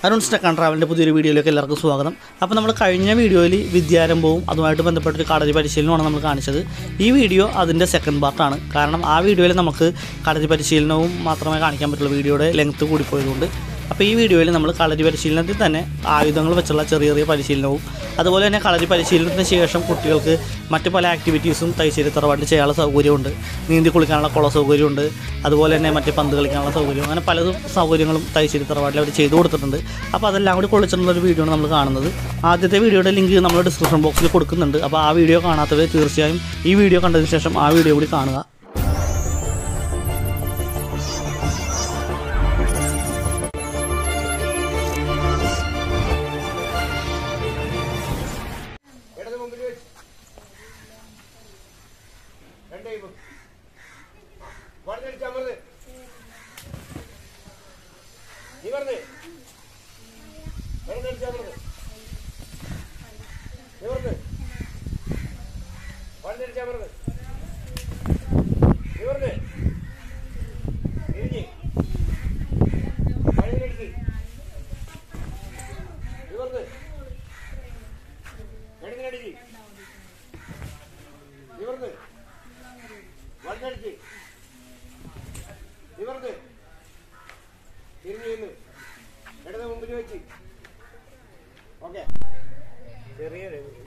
അരുൺ സ്റ്റക്കാൻ ട്രാവലിൻ്റെ പുതിയൊരു വീഡിയോയിലേക്ക് എല്ലാവർക്കും സ്വാഗതം അപ്പോൾ നമ്മൾ കഴിഞ്ഞ വീഡിയോയിൽ വിദ്യാരംഭവും അതുമായിട്ട് ബന്ധപ്പെട്ടൊരു കളരി പരിശീലനമാണ് നമ്മൾ കാണിച്ചത് ഈ വീഡിയോ അതിൻ്റെ സെക്കൻഡ് പാർട്ടാണ് കാരണം ആ വീഡിയോയിൽ നമുക്ക് കളരി പരിശീലനവും മാത്രമേ കാണിക്കാൻ പറ്റുള്ളൂ വീഡിയോയുടെ ലെങ്ത്ത് കൂടിപ്പോയതുകൊണ്ട് അപ്പോൾ ഈ വീഡിയോയിൽ നമ്മൾ കളരി പരിശീലനത്തിൽ തന്നെ ആയുധങ്ങൾ വെച്ചുള്ള ചെറിയ ചെറിയ പരിശീലനവും അതുപോലെ തന്നെ കളരി പരിശീലനത്തിന് ശേഷം കുട്ടികൾക്ക് മറ്റ് പല ആക്ടിവിറ്റീസും തൈശ്ശേരി തറവാട്ടിൽ ചെയ്യാനുള്ള സൗകര്യമുണ്ട് നീന്തി കുളിക്കാനുള്ള കുള സൗകര്യമുണ്ട് അതുപോലെ തന്നെ മറ്റ് പന്ത് കളിക്കാനുള്ള സൗകര്യം അങ്ങനെ പലതും സൗകര്യങ്ങളും തൈശ്ശേരി തറവാട്ടിൽ അവർ ചെയ്തു കൊടുത്തിട്ടുണ്ട് അപ്പോൾ അതെല്ലാം കൂടി കൊള്ളിച്ചിട്ടുള്ള ഒരു വീഡിയോ ആണ് നമ്മൾ കാണുന്നത് ആദ്യത്തെ വീഡിയോയുടെ ലിങ്ക് നമ്മൾ ഡിസ്ക്രിപ്ഷൻ ബോക്സിൽ കൊടുക്കുന്നുണ്ട് അപ്പോൾ ആ വീഡിയോ കാണാത്തവർ തീർച്ചയായും ഈ വീഡിയോ കണ്ടതിന് ശേഷം ആ വീഡിയോ കൂടി കാണുക ഇടത് മുമ്പിൽ വെച്ച് രണ്ട് കൈപ്പും വടഞ്ഞടിച്ച് അമർന്ന് നിവർന്ന് വടഞ്ഞടിച്ച് അമർന്ന് നിവർന്ന് വടഞ്ഞടിച്ച് അമർന്ന് നിവർന്ന് തിരിഞ്ഞ് വഴുതിനടിച്ച് നിവർന്ന് വഴുതിനടിച്ച് നിവർന്ന് വണ്ണടിച്ച് നിവർന്ന് തിരിഞ്ഞു നിന്ന് ഇടത് മുമ്പിൽ വെച്ച് ഓക്കെ ചെറിയ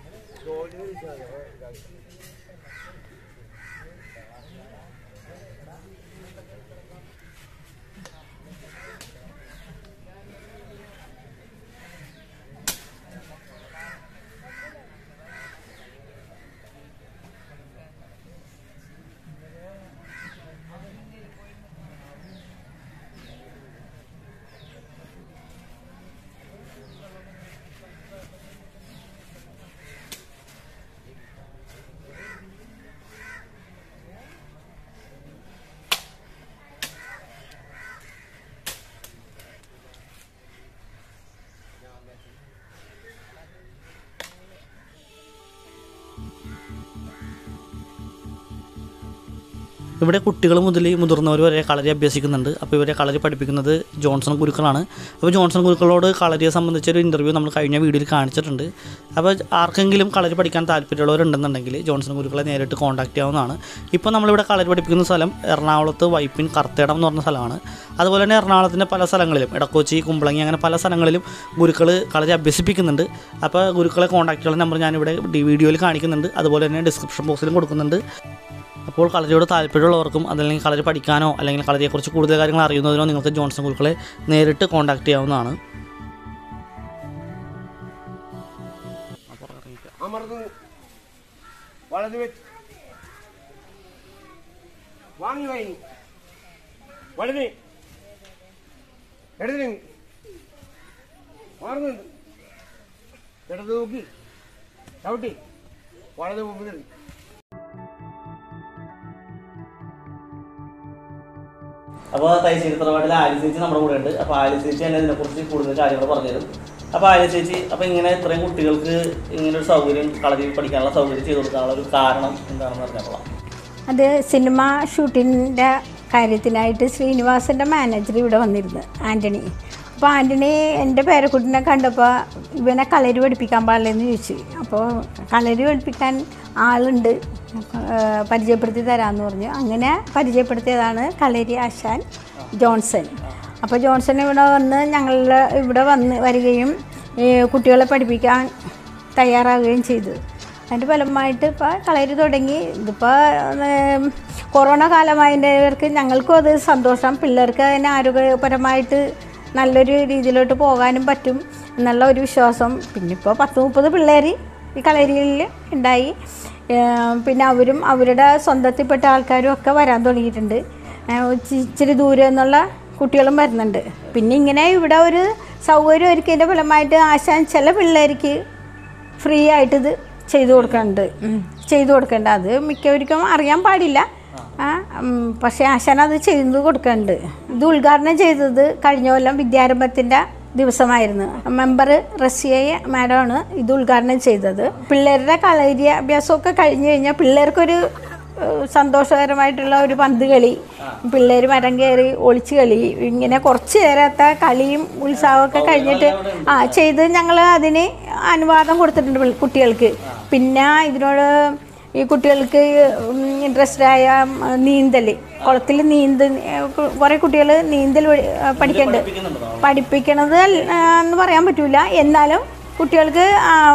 ഇവിടെ കുട്ടികൾ മുതൽ മുതിർന്നവർ വരെ കളരി അഭ്യസിക്കുന്നുണ്ട് അപ്പോൾ ഇവരെ കളരി പഠിപ്പിക്കുന്നത് ജോൺസൺ ഗുരുക്കളാണ് അപ്പോൾ ജോൺസൺ ഗുരുക്കളോട് കളരിയെ സംബന്ധിച്ചൊരു ഇൻ്റർവ്യൂ നമ്മൾ കഴിഞ്ഞ വീഡിയോയിൽ കാണിച്ചിട്ടുണ്ട് അപ്പോൾ ആർക്കെങ്കിലും കളരി പഠിക്കാൻ താല്പര്യമുള്ളവരുണ്ടെന്നുണ്ടെങ്കിൽ ജോൺസൺ ഗുരുക്കളെ നേരിട്ട് കോൺടാക്ട് ചെയ്യാവുന്നതാണ് ഇപ്പോൾ നമ്മളിവിടെ കളരി പഠിപ്പിക്കുന്ന സ്ഥലം എറണാകുളത്ത് വൈപ്പിൻ കർത്തേടം എന്ന് പറഞ്ഞ സ്ഥലമാണ് അതുപോലെ തന്നെ എറണാകുളത്തിൻ്റെ പല സ്ഥലങ്ങളിലും ഇടക്കൊച്ചി കുമ്പളങ്ങി അങ്ങനെ പല സ്ഥലങ്ങളിലും ഗുരുക്കൾ കളരി അഭ്യസിപ്പിക്കുന്നുണ്ട് അപ്പോൾ ഗുരുക്കളെ കോൺടാക്ട് ചെയ്യാനുള്ള നമ്പർ ഞാനിവിടെ ഡി- വീഡിയോയിൽ കാണിക്കുന്നുണ്ട് അതുപോലെ തന്നെ ഡിസ്ക്രിപ്ഷൻ ബോക്സിലും കൊടുക്കുന്നുണ്ട് അപ്പോൾ കളരിയോട് താല്പര്യമുള്ളവർക്കും അതല്ലെങ്കിൽ കളരി പഠിക്കാനോ അല്ലെങ്കിൽ കളരിയെക്കുറിച്ച് കൂടുതൽ കാര്യങ്ങൾ അറിയുന്നതിനോ നിങ്ങൾക്ക് ജോൺസൺ ഗുരുക്കളെ നേരിട്ട് കോൺടാക്ട് ചെയ്യാവുന്നതാണ് അമർന്ന് വലത് വെച്ച് വാങ്ങി വാങ്ങി വലത് ഇടത് നീങ്ങി മാറുന്നുണ്ട് ഇടത് നോക്കി ചവിട്ടി വലത് മുമ്പിൽ നിർത്തി. അപ്പോൾ തൈശ്ശേരി തറവാട്ടിൽ ആലി ചേച്ചി നമ്മുടെ കൂടെ ഉണ്ട് അപ്പോൾ ആലി ചേച്ചി തന്നെ ഇതിനെക്കുറിച്ച് കൂടുതൽ കാര്യങ്ങൾ പറഞ്ഞുതരും അപ്പോൾ ആലി ചേച്ചി അപ്പോൾ ഇങ്ങനെ ഇത്രയും കുട്ടികൾക്ക് ഇങ്ങനെ ഒരു സൗകര്യം കളരി പഠിക്കാനുള്ള സൗകര്യം ചെയ്തു കൊടുക്കാനുള്ള ഒരു കാരണം എന്താണെന്ന് പറഞ്ഞോളാം അത് സിനിമ ഷൂട്ടിങ്ങിൻ്റെ കാര്യത്തിനായിട്ട് ശ്രീനിവാസൻ്റെ മാനേജർ ഇവിടെ വന്നിരുന്നു ആൻ്റണി അപ്പോൾ ആൻ്റണി എൻ്റെ പേരക്കുട്ടിനെ കണ്ടപ്പോൾ ഇവനെ കളരി പഠിപ്പിക്കാൻ പാടില്ലെന്ന് ചോദിച്ചു അപ്പോൾ കളരി പഠിപ്പിക്കാൻ ആളുണ്ട് ആ, പരിചയപ്പെടുത്തി തരാമെന്ന് പറഞ്ഞു അങ്ങനെ പരിചയപ്പെടുത്തിയതാണ് കളരി ആശാൻ ജോൺസൺ അപ്പോൾ ജോൺസൺ ഇവിടെ വന്ന് ഞങ്ങളുടെ ഇവിടെ വന്ന് വരികയും ഈ കുട്ടികളെ പഠിപ്പിക്കാൻ തയ്യാറാവുകയും ചെയ്തു അതിൻ്റെ ഫലമായിട്ട് ഇപ്പോൾ കളരി തുടങ്ങി ഇതിപ്പോൾ കൊറോണ കാലമായവർക്ക് ഞങ്ങൾക്കും അത് സന്തോഷം പിള്ളേർക്ക് അതിന് ആരോഗ്യപരമായിട്ട് നല്ലൊരു രീതിയിലോട്ട് പോകാനും പറ്റും എന്നുള്ള ഒരു വിശ്വാസം പിന്നെ ഇപ്പോൾ പത്ത് മുപ്പത് പിള്ളേർ ഈ കളരിയിൽ ഉണ്ടായി ഏഹ് പിന്നെ അവരും അവരുടെ സ്വന്തത്തിൽപ്പെട്ട ആൾക്കാരും ഒക്കെ വരാൻ തുടങ്ങിയിട്ടുണ്ട് ഏഹ് ഇച്ചി- ഇച്ചിരി ദൂരെ നിന്നുള്ള കുട്ടികളും വരുന്നുണ്ട് പിന്നെ ഇങ്ങനെ ഇവിടെ ഒരു സൗകര്യം ഒരുക്കിയതിൻ്റെ ഫലമായിട്ട് ആശാൻ ചില പിള്ളേർക്ക് ഫ്രീ ആയിട്ട് ഇത് ചെയ്തു കൊടുക്കുന്നുണ്ട് ഉം. ചെയ്തു കൊടുക്കുന്നുണ്ട് അത് മിക്കവർക്കും അറിയാൻ പാടില്ല ആ ഉം, പക്ഷേ ആശാൻ അത് ചെയ്തു കൊടുക്കുന്നുണ്ട് ഇത് ഉദ്ഘാടനം ചെയ്തത് കഴിഞ്ഞ കൊല്ലം വിദ്യാരംഭത്തിൻ്റെ ദിവസമായിരുന്നു മെമ്പർ റസിയ മാഡമാണ് ഇത് ഉദ്ഘാടനം ചെയ്തത് പിള്ളേരുടെ കളരി അഭ്യാസമൊക്കെ കഴിഞ്ഞ് കഴിഞ്ഞാൽ പിള്ളേർക്കൊരു ഏഹ്, സന്തോഷകരമായിട്ടുള്ള ഒരു പന്ത് കളി പിള്ളേർ മരം കയറി ഒളിച്ച് കളി ഇങ്ങനെ കുറച്ച് നേരത്തെ കളിയും ഉത്സവമൊക്കെ കഴിഞ്ഞിട്ട് ആ ചെയ്ത് ഞങ്ങൾ അതിന് അനുവാദം കൊടുത്തിട്ടുണ്ട് പിള്ള- കുട്ടികൾക്ക് പിന്നെ ഇതിനോട് ഈ കുട്ടികൾക്ക് ഇൻട്രസ്റ്റ് ആയ നീന്തൽ കുളത്തിൽ നീന്ത കുറേ കുട്ടികൾ നീന്തൽ പഠി- പഠിക്കുന്നുണ്ട് പഠിപ്പിക്കണത് അല്ല- എന്ന് പറയാൻ പറ്റൂല എന്നാലും കുട്ടികൾക്ക്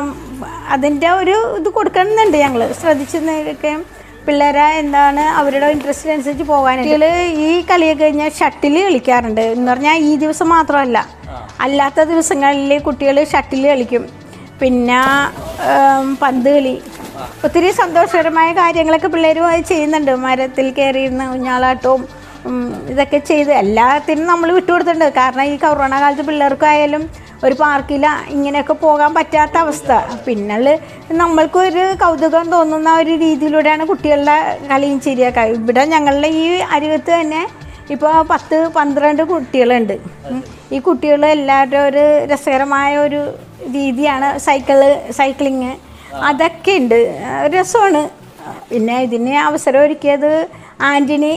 അതിൻ്റെ ഒരു ഇത് കൊടുക്കുന്നുണ്ട് ഞങ്ങൾ ശ്രദ്ധിച്ചൊക്കെ പിള്ളേരെ എന്താണ് അവരുടെ ഇൻട്രസ്റ്റിനനുസരിച്ച് പോകാനായിട്ട് ഈ കളിയൊക്കെ കഴിഞ്ഞാൽ ഷട്ടിൽ കളിക്കാറുണ്ട് എന്ന് പറഞ്ഞാൽ ഈ ദിവസം മാത്രമല്ല അല്ലാത്ത ദിവസങ്ങളിൽ കുട്ടികൾ ഷട്ടിൽ കളിക്കും പിന്നെ ഉം, പന്ത് കളി ഒത്തിരി സന്തോഷകരമായ കാര്യങ്ങളൊക്കെ പിള്ളേർ ചെയ്യുന്നുണ്ട് മരത്തിൽ കയറിയിരുന്ന് ഊഞ്ഞാലാട്ടവും ഉം, ഇതൊക്കെ ചെയ്ത് എല്ലാത്തിനും നമ്മൾ വിട്ടുകൊടുത്തിട്ടുണ്ട് കാരണം ഈ കൊറോണ കാലത്ത് പിള്ളേർക്കായാലും ഒരു പാർക്കിൽ ഇങ്ങനെയൊക്കെ പോകാൻ പറ്റാത്ത അവസ്ഥ പിന്നെ നമ്മൾക്കൊരു കൗതുകം തോന്നുന്ന ഒരു രീതിയിലൂടെയാണ് കുട്ടികളുടെ കളിയും ചിരിയൊക്കെ ഇവിടെ ഞങ്ങളുടെ ഈ അരികത്ത് തന്നെ ഇപ്പോൾ പത്ത് പന്ത്രണ്ട് കുട്ടികളുണ്ട് ഉം. ഈ കുട്ടികൾ എല്ലാവരുടെ ഒരു രസകരമായ ഒരു രീതിയാണ് സൈക്കിള് സൈക്ലിങ് അതൊക്കെ ഉണ്ട് രസമാണ് പിന്നെ ഇതിന് അവസരം ഒരുക്കിയത് ആൻ്റണി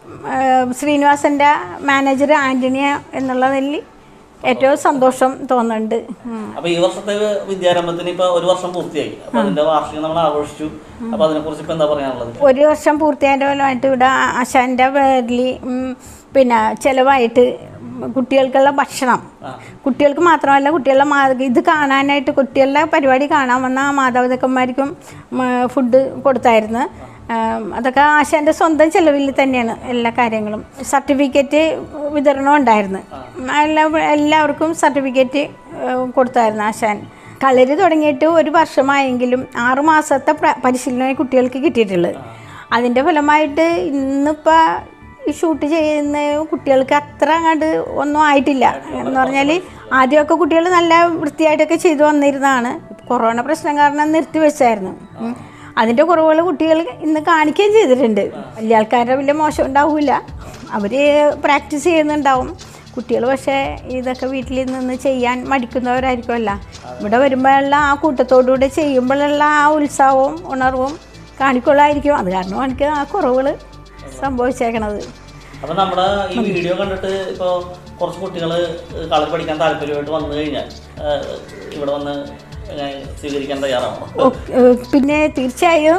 ശ്രീനിവാസൻ്റെ മാനേജർ ആൻ്റണി എന്നുള്ളതിൽ ഏറ്റവും സന്തോഷം തോന്നുന്നുണ്ട് ഉം. അപ്പൊ ഈ വർഷത്തെ വിദ്യാരംഭത്തിന് ഇപ്പൊ ഒരു വർഷം പൂർത്തിയായി അപ്പൊ അതിന്റെ വാർഷികം നമ്മൾ ആഘോഷിച്ചു അപ്പൊ അതിനെ കുറിച്ച് ഇപ്പൊ എന്താ പറയാനുള്ളത് ഒരു വർഷം പൂർത്തിയായതിൻ്റെ ഫലമായിട്ട് ഇവിടെ ആശാൻ്റെ പേരിൽ ഉം, പിന്നെ ചിലവായിട്ട് കുട്ടികൾക്കുള്ള ഭക്ഷണം കുട്ടികൾക്ക് മാത്രമല്ല കുട്ടികളുടെ മാ ഇത് കാണാനായിട്ട് കുട്ടികളുടെ പരിപാടി കാണാൻ വന്ന മാതാപിതാക്കന്മാർക്കും ഫുഡ് കൊടുത്തായിരുന്നു ആം, അതൊക്കെ ആശാൻ്റെ സ്വന്തം ചിലവിൽ തന്നെയാണ് എല്ലാ കാര്യങ്ങളും സർട്ടിഫിക്കറ്റ് വിതരണം ഉണ്ടായിരുന്നു എല്ലാ എല്ലാവർക്കും സർട്ടിഫിക്കറ്റ് കൊടുത്തായിരുന്നു ആശാൻ കളരി തുടങ്ങിയിട്ട് ഒരു വർഷമായെങ്കിലും ആറ് മാസത്തെ പ്ര- പരിശീലനമേ കുട്ടികൾക്ക് കിട്ടിയിട്ടുള്ളത് അതിൻ്റെ ഫലമായിട്ട് ഇന്നിപ്പോൾ ഈ ഷൂട്ട് ചെയ്യുന്ന കുട്ടികൾക്ക് അത്ര അങ്ങോട്ട് ഒന്നും ആയിട്ടില്ല എന്ന് പറഞ്ഞാൽ ആദ്യമൊക്കെ കുട്ടികൾ നല്ല വൃത്തിയായിട്ടൊക്കെ ചെയ്തു വന്നിരുന്നതാണ് കൊറോണ പ്രശ്നം കാരണം നിർത്തി വെച്ചായിരുന്നു ഉം. അതിൻ്റെ കുറവുകൾ കുട്ടികൾ ഇന്ന് കാണിക്കുകയും ചെയ്തിട്ടുണ്ട് വലിയ ആൾക്കാരുടെ വലിയ മോശം ഉണ്ടാവില്ല അവർ പ്രാക്ടീസ് ചെയ്യുന്നുണ്ടാവും കുട്ടികൾ പക്ഷേ ഇതൊക്കെ വീട്ടിൽ നിന്ന് ചെയ്യാൻ മടിക്കുന്നവരായിരിക്കുമല്ല ഇവിടെ വരുമ്പോഴുള്ള ആ കൂട്ടത്തോടുകൂടി ചെയ്യുമ്പോഴുള്ള ആ ഉത്സാഹവും ഉണർവും കാണിക്കൊള്ളായിരിക്കും അത് കാരണം എനിക്ക് ആ കുറവുകൾ സംഭവിച്ചേക്കണത് അപ്പൊ നമ്മുടെ ഈ വീഡിയോ കണ്ടിട്ട് ഇപ്പൊ കുറച്ച് കുട്ടികൾ കളർ പഠിക്കാൻ താല്പര്യമായിട്ട് വന്നു കഴിഞ്ഞാൽ ഏഹ്, ഇവിടെ വന്ന് ഏഹ്, സ്വീകരിക്കാൻ തയ്യാറാണോ ഓ, ഏഹ് പിന്നെ തീർച്ചയായും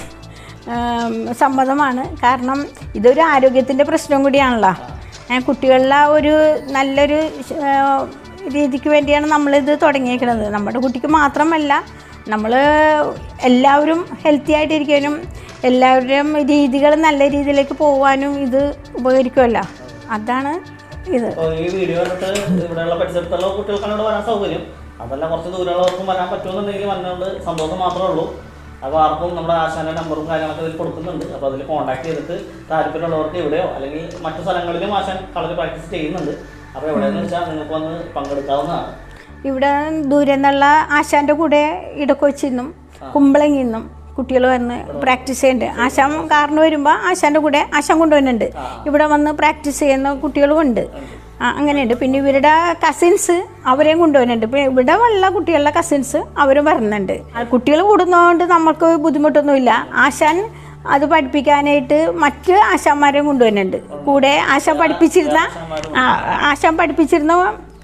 ഉം, സമ്മതമാണ് കാരണം ഇതൊരു ആരോഗ്യത്തിൻ്റെ പ്രശ്നം കൂടിയാണല്ലോ ഏഹ് കുട്ടികളിലെ ഒരു നല്ലൊരു ഏഹ്, രീതിക്ക് വേണ്ടിയാണ് നമ്മളിത് തുടങ്ങിയേക്കുന്നത് നമ്മുടെ കുട്ടിക്ക് മാത്രമല്ല നമ്മൾ എല്ലാവരും ഹെൽത്തി ആയിട്ടിരിക്കാനും എല്ലാവരുടെയും രീതികൾ നല്ല രീതിയിലേക്ക് പോകാനും ഇത് ഉപകരിക്കുമല്ലോ അതാണ് ഇത് അപ്പോൾ ഈ വീഡിയോ കണ്ടിട്ട് ഇവിടെയുള്ള പരിസരത്തുള്ള കുട്ടികൾക്കാണ് ഇവിടെ വരാൻ സൗകര്യം അതല്ല കുറച്ച് ദൂരമുള്ളവർക്കും വരാൻ പറ്റുമെന്നുണ്ടെങ്കിൽ വന്നുകൊണ്ട് സന്തോഷം മാത്രമേ ഉള്ളൂ അപ്പോൾ ആർക്കും നമ്മുടെ ആശാന്റെ നമ്പറും കാര്യങ്ങളൊക്കെ ഇതിൽ കൊടുക്കുന്നുണ്ട് അപ്പോൾ അതിൽ കോൺടാക്ട് ചെയ്തിട്ട് താല്പര്യമുള്ളവർക്ക് എവിടെയോ അല്ലെങ്കിൽ മറ്റു സ്ഥലങ്ങളിലും ആശാൻ കളർ പ്രാക്ടീസ് ചെയ്യുന്നുണ്ട് അപ്പോൾ എവിടെയെന്ന് വെച്ചാൽ നിങ്ങൾക്ക് വന്ന് പങ്കെടുക്കാവുന്നതാണ് ഇവിടെ ദൂരെ നിന്നുള്ള ആശാൻ്റെ കൂടെ ഇടക്കൊച്ചിന്നും കുമ്പളങ്ങിൽ നിന്നും കുട്ടികൾ വന്ന് പ്രാക്ടീസ് ചെയ്യുന്നുണ്ട് ആശാൻ കാറിന് വരുമ്പോൾ ആശാൻ്റെ കൂടെ ആശാൻ കൊണ്ടുവരുന്നുണ്ട് ഇവിടെ വന്ന് പ്രാക്ടീസ് ചെയ്യുന്ന കുട്ടികളും ഉണ്ട് ആ, അങ്ങനെയുണ്ട് പിന്നെ ഇവരുടെ കസിൻസ് അവരെയും കൊണ്ടുവരുന്നുണ്ട് പിന്നെ ഇവിടെ ഉള്ള കുട്ടികളുടെ കസിൻസ് അവരും വരുന്നുണ്ട് കുട്ടികൾ കൂടുന്നതുകൊണ്ട് നമുക്ക് ബുദ്ധിമുട്ടൊന്നുമില്ല ആശാൻ അത് പഠിപ്പിക്കാനായിട്ട് മറ്റ് ആശാന്മാരെയും കൊണ്ടുവരുന്നുണ്ട് കൂടെ ആശാൻ പഠിപ്പിച്ചിരുന്ന ആ, ആശാൻ പഠിപ്പിച്ചിരുന്ന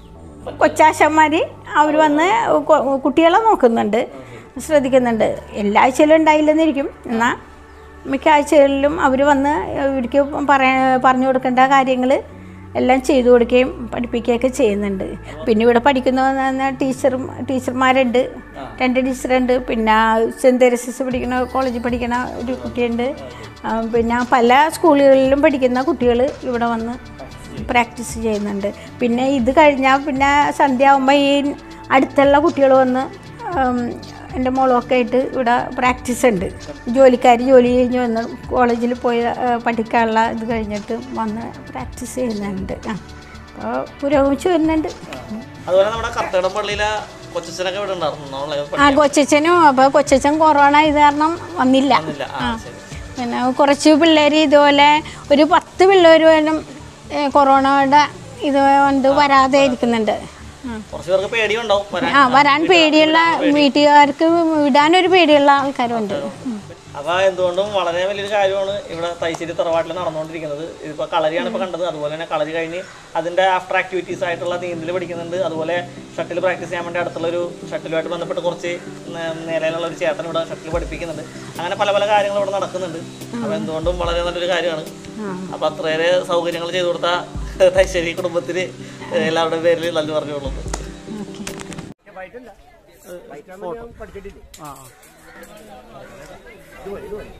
കൊച്ചാശന്മാർ അവർ വന്ന് കൊ- കുട്ടികളെ നോക്കുന്നുണ്ട് ശ്രദ്ധിക്കുന്നുണ്ട് എല്ലാ ആഴ്ചയിലും ഉണ്ടായില്ലെന്നിരിക്കും എന്നാൽ മിക്ക ആഴ്ചകളിലും അവർ വന്ന് ഇവർക്ക് പറയാ പറഞ്ഞു കൊടുക്കേണ്ട കാര്യങ്ങൾ എല്ലാം ചെയ്തു കൊടുക്കുകയും പഠിപ്പിക്കുകയൊക്കെ ചെയ്യുന്നുണ്ട് പിന്നെ ഇവിടെ പഠിക്കുന്ന ടീച്ചർ ടീച്ചർമാരുണ്ട് രണ്ട് ടീച്ചറുണ്ട് പിന്നെ സെൻറ്റ് തെരേസസ് പഠിക്കുന്ന കോളേജിൽ പഠിക്കുന്ന ഒരു കുട്ടിയുണ്ട് ആ, പിന്നെ പല സ്കൂളുകളിലും പഠിക്കുന്ന കുട്ടികൾ ഇവിടെ വന്ന് പ്രാക്ടീസ് ചെയ്യുന്നുണ്ട് പിന്നെ ഇത് കഴിഞ്ഞാൽ പിന്നെ സന്ധ്യ ആകുമ്പോൾ ഈ അടുത്തുള്ള കുട്ടികൾ വന്ന് ഉം, എൻ്റെ മോളൊക്കെ ആയിട്ട് ഇവിടെ പ്രാക്ടീസ് ഉണ്ട് ജോലിക്കാർ ജോലി കഴിഞ്ഞ് വന്ന് കോളേജിൽ പോയി ആ, പഠിക്കാനുള്ള ഇത് കഴിഞ്ഞിട്ട് വന്ന് പ്രാക്ടീസ് ചെയ്യുന്നുണ്ട് ആ അപ്പോൾ പുരോഗമിച്ച് വരുന്നുണ്ട് അതുപോലെ നമ്മുടെ കർത്തടം പള്ളിയിലെ കൊച്ചനൊക്കെ ഇവിടെ ഉണ്ടായിരുന്നു നമ്മളെ ആ കൊച്ചച്ഛനും അപ്പോൾ കൊച്ചച്ഛൻ കൊറോണ ഇത് കാരണം വന്നില്ല പഠിക്കുന്നില്ല ആ ശരി പിന്നെ കുറച്ച് പിള്ളേർ ഇതുപോലെ ഒരു പത്ത് പിള്ളേർ പോലും ഏ, കൊറോണയുടെ ഇത് കൊണ്ട് വരാതെ ഇരിക്കുന്നുണ്ട് ആ. കുറച്ച് പേർക്ക് പേടിയുണ്ടാവും വരാൻ ആ വരാൻ പേടിയുള്ള വീട്ടുകാർക്ക് വിടാനൊരു പേടിയുള്ള ആൾക്കാരുണ്ട് ഉം. അപ്പോൾ എന്തുകൊണ്ടും വളരെ വലിയൊരു കാര്യമാണ് ഇവിടെ തൈശ്ശേരി തറവാട്ടിൽ നടന്നുകൊണ്ടിരിക്കുന്നത് ഇതിപ്പോൾ കളരിയാണ് ഇപ്പോൾ കണ്ടത് അതുപോലെ തന്നെ കളരി കഴിഞ്ഞ് അതിൻ്റെ ആഫ്റ്റർ ആക്ടിവിറ്റീസ് ആയിട്ടുള്ള നീന്തൽ പഠിക്കുന്നുണ്ട് അതുപോലെ ഷട്ടിൽ പ്രാക്ടീസ് ചെയ്യാൻ വേണ്ടി അടുത്തുള്ളൊരു ഷട്ടിലുമായിട്ട് ബന്ധപ്പെട്ട് കുറച്ച് നേ- നിലയിലുള്ള ഒരു ചേട്ടൻ ഇവിടെ ഷട്ടിൽ പഠിപ്പിക്കുന്നുണ്ട് അങ്ങനെ പല പല കാര്യങ്ങൾ ഇവിടെ നടക്കുന്നുണ്ട് അപ്പോൾ എന്തുകൊണ്ടും വളരെ നല്ലൊരു കാര്യമാണ് അപ്പോൾ അത്രയേറെ സൗകര്യങ്ങൾ ചെയ്തു കൊടുത്ത തൈശ്ശേരി കുടുംബത്തിന് എല്ലാവരുടെയും പേരിൽ നന്ദി പറഞ്ഞുകൊള്ളുന്നു വൈറ്റല്ല വൈറ്റാകുമ്പോൾ ഞാൻ പഠിച്ചിട്ടില്ലേ ആ ഇത് മതി ഇത് മതി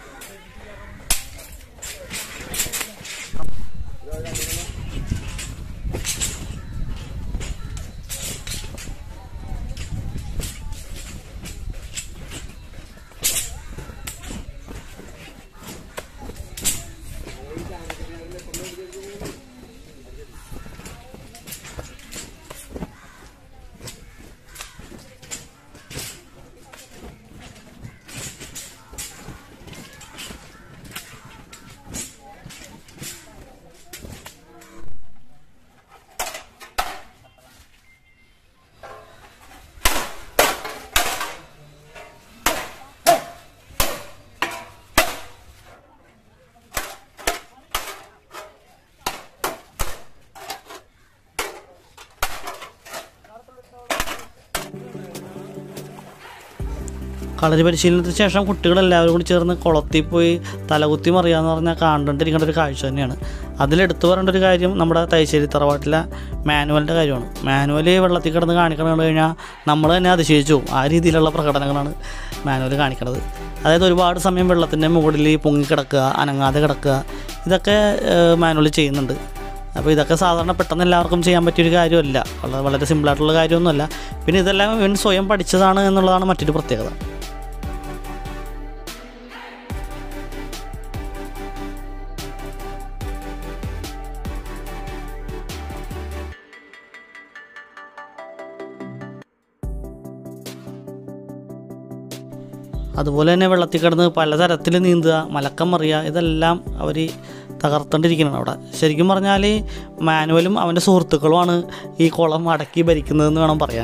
കളരി പരിശീലനത്തിന് ശേഷം കുട്ടികളെല്ലാവരും കൂടി ചേർന്ന് കുളത്തിൽ പോയി തലകുത്തി മറിയാന്ന് പറഞ്ഞാൽ കണ്ടുകൊണ്ടിരിക്കേണ്ട ഒരു കാഴ്ച തന്നെയാണ് അതിലെടുത്തു പറയേണ്ട ഒരു കാര്യം നമ്മുടെ തൈശ്ശേരി തറവാട്ടിലെ മാനുവലിൻ്റെ കാര്യമാണ് മാനുവൽ വെള്ളത്തിൽ കിടന്ന് കാണിക്കണം കണ്ടു കഴിഞ്ഞാൽ നമ്മൾ തന്നെ അതിശയിച്ചു പോകും. ആ രീതിയിലുള്ള പ്രകടനങ്ങളാണ് മാനുവൽ കാണിക്കുന്നത് അതായത് ഒരുപാട് സമയം വെള്ളത്തിൻ്റെ മുകളിൽ പൊങ്ങിക്കിടക്കുക അനങ്ങാതെ കിടക്കുക ഇതൊക്കെ മാനുവൽ ചെയ്യുന്നുണ്ട് അപ്പോൾ ഇതൊക്കെ സാധാരണ പെട്ടെന്ന് എല്ലാവർക്കും ചെയ്യാൻ പറ്റിയൊരു കാര്യമല്ല വളരെ വളരെ സിമ്പിളായിട്ടുള്ള കാര്യമൊന്നുമല്ല പിന്നെ ഇതെല്ലാം ഇവൻ സ്വയം പഠിച്ചതാണ് എന്നുള്ളതാണ് മറ്റൊരു പ്രത്യേകത അതുപോലെ തന്നെ വെള്ളത്തിൽ കിടന്ന് പലതരത്തിൽ നീന്തുക മലക്കം മറിയുക ഇതെല്ലാം അവർ തകർത്തോണ്ടിരിക്കണം അവിടെ ശരിക്കും പറഞ്ഞാൽ മാനുവലും അവൻ്റെ സുഹൃത്തുക്കളുമാണ് ഈ കുളം അടക്കി ഭരിക്കുന്നതെന്ന് വേണം പറയാൻ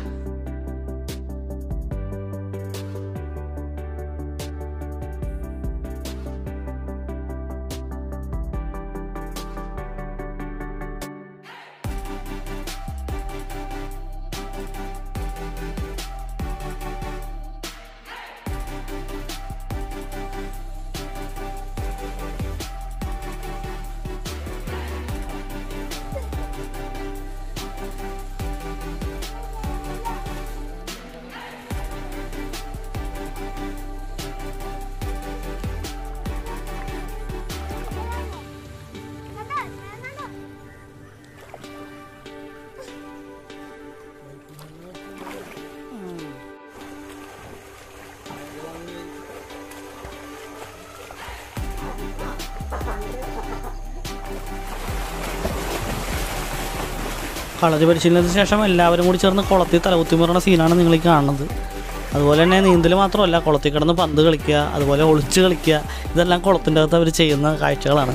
കളരി പരിശീലനത്തിന് ശേഷം എല്ലാവരും കൂടി ചേർന്ന് കുളത്തിൽ തലകുത്തി മറണ സീനാണ് നിങ്ങൾ ഈ കാണുന്നത് അതുപോലെ തന്നെ നീന്തൽ മാത്രമല്ല കുളത്തിൽ കിടന്ന് പന്ത് കളിക്കുക അതുപോലെ ഒളിച്ച് കളിക്കുക ഇതെല്ലാം കുളത്തിൻ്റെ അകത്ത് അവർ ചെയ്യുന്ന കാഴ്ചകളാണ്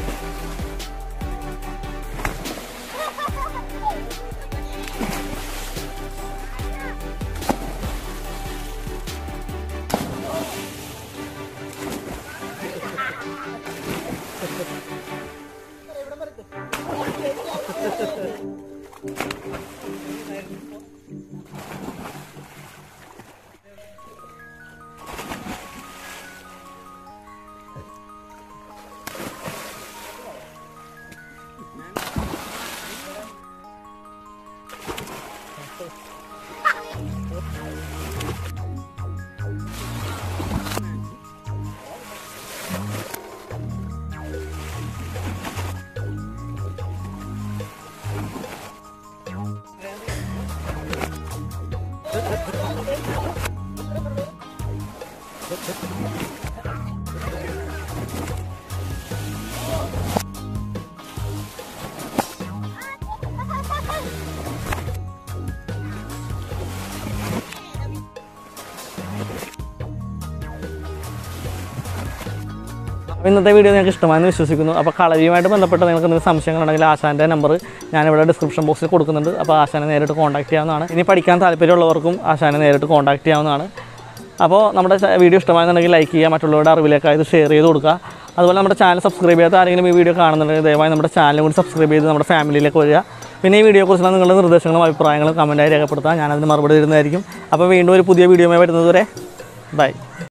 അപ്പോൾ ഇന്നത്തെ വീഡിയോ നിങ്ങൾക്ക് ഇഷ്ടമായെന്ന് വിശ്വസിക്കുന്നു അപ്പോൾ കളരിയുമായിട്ട് ബന്ധപ്പെട്ട് നിങ്ങൾക്ക് എന്തെങ്കിലും സംശയങ്ങളുണ്ടെങ്കിൽ ആശാൻ്റെ നമ്പർ ഞാനിവിടെ ഡിസ്ക്രിപ്ഷൻ ബോക്സിൽ കൊടുക്കുന്നുണ്ട് അപ്പോൾ ആശാനെ നേരിട്ട് കോൺടാക്ട് ചെയ്യാവുന്നതാണ് ഇനി പഠിക്കാൻ താല്പര്യമുള്ളവർക്കും ആശാനെ നേരിട്ട് കോൺടാക്ട് ചെയ്യാവുന്നതാണ് അപ്പോൾ നമ്മുടെ ച- വീഡിയോ ഇഷ്ടമായെന്നുണ്ടെങ്കിൽ ലൈക്ക് ചെയ്യുക മറ്റുള്ളവരുടെ അറിവിലേക്ക് ഇത് ഷെയർ ചെയ്ത് കൊടുക്കുക അതുപോലെ നമ്മുടെ ചാനൽ സബ്സ്ക്രൈബ് ചെയ്യാത്ത ആരെങ്കിലും ഈ വീഡിയോ കാണുന്നുണ്ടെങ്കിൽ ദയവായി നമ്മുടെ ചാനൽ കൂടി സബ്സ്ക്രൈബ് ചെയ്ത് നമ്മുടെ ഫാമിലിയിലേക്ക് വരിക പിന്നെ ഈ വീഡിയോയെക്കുറിച്ചുള്ള നിങ്ങളുടെ നിർദ്ദേശങ്ങളും അഭിപ്രായങ്ങളും കമൻറ്റായി രേഖപ്പെടുത്താം ഞാനതിന് മറുപടി തരുന്നതായിരിക്കും അപ്പോൾ വീണ്ടും ഒരു പുതിയ വീഡിയോയുമായി വരുന്നത് വരെ ബൈ